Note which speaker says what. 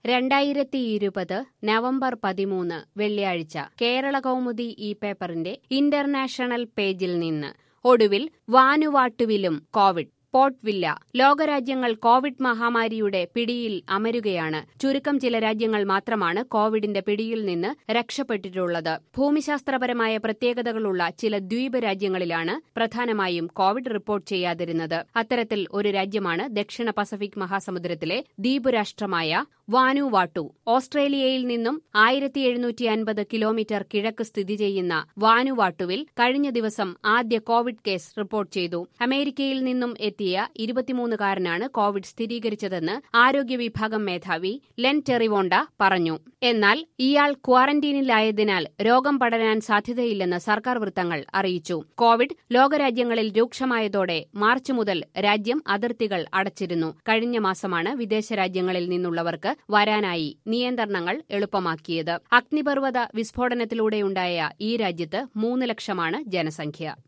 Speaker 1: രണ്ടായിരത്തി ഇരുപത് നവംബർ പതിമൂന്ന് വെള്ളിയാഴ്ച കേരള കൗമുദി ഈ പേപ്പറിന്റെ ഇന്റർനാഷണൽ പേജിൽ നിന്ന് ഒടുവിൽ വാനുവാട്ടുവിലും കോവിഡ് പോർട്ട്വില്ല ലോകരാജ്യങ്ങൾ കോവിഡ് മഹാമാരിയുടെ പിടിയിൽ അമരുകയാണ് ചുരുക്കം ചില രാജ്യങ്ങൾ മാത്രമാണ് കോവിഡിന്റെ പിടിയിൽ നിന്ന് രക്ഷപ്പെട്ടിട്ടുള്ളത് ഭൂമിശാസ്ത്രപരമായ പ്രത്യേകതകളുള്ള ചില ദ്വീപ് രാജ്യങ്ങളിലാണ് പ്രധാനമായും കോവിഡ് റിപ്പോർട്ട് ചെയ്യാതിരുന്നത് അത്തരത്തിൽ ഒരു രാജ്യമാണ് ദക്ഷിണ പസഫിക് മഹാസമുദ്രത്തിലെ ദ്വീപ് രാഷ്ട്രമായ വാനുവാട്ടു ഓസ്ട്രേലിയയിൽ നിന്നും ആയിരത്തി എഴുന്നൂറ്റി അൻപത് കിലോമീറ്റർ കിഴക്ക് സ്ഥിതി ചെയ്യുന്ന വാനുവാട്ടുവിൽ കഴിഞ്ഞ ദിവസം ആദ്യ കോവിഡ് കേസ് റിപ്പോർട്ട് ചെയ്തു അമേരിക്കയിൽ നിന്നും എത്തിയ ഇരുപത്തിമൂന്നുകാരനാണ് കോവിഡ് സ്ഥിരീകരിച്ചതെന്ന് ആരോഗ്യ വിഭാഗം മേധാവി ലെൻ ടെറിവോണ്ട പറഞ്ഞു എന്നാൽ ഇയാൾ ക്വാറന്റീനിലായതിനാൽ രോഗം പടരാൻ സാധ്യതയില്ലെന്ന് സർക്കാർ വൃത്തങ്ങൾ അറിയിച്ചു കോവിഡ് ലോകരാജ്യങ്ങളിൽ രൂക്ഷമായതോടെ മാർച്ച് മുതൽ രാജ്യം അതിർത്തികൾ അടച്ചിരുന്നു കഴിഞ്ഞ മാസമാണ് വിദേശ രാജ്യങ്ങളിൽ നിന്നുള്ളവർക്ക് വരാനായി നിയന്ത്രണങ്ങൾ എളുപ്പമാക്കിയത് അഗ്നിപർവ്വത വിസ്ഫോടനത്തിലൂടെയുണ്ടായ ഈ രാജ്യത്ത് മൂന്ന് ലക്ഷമാണ് ജനസംഖ്യ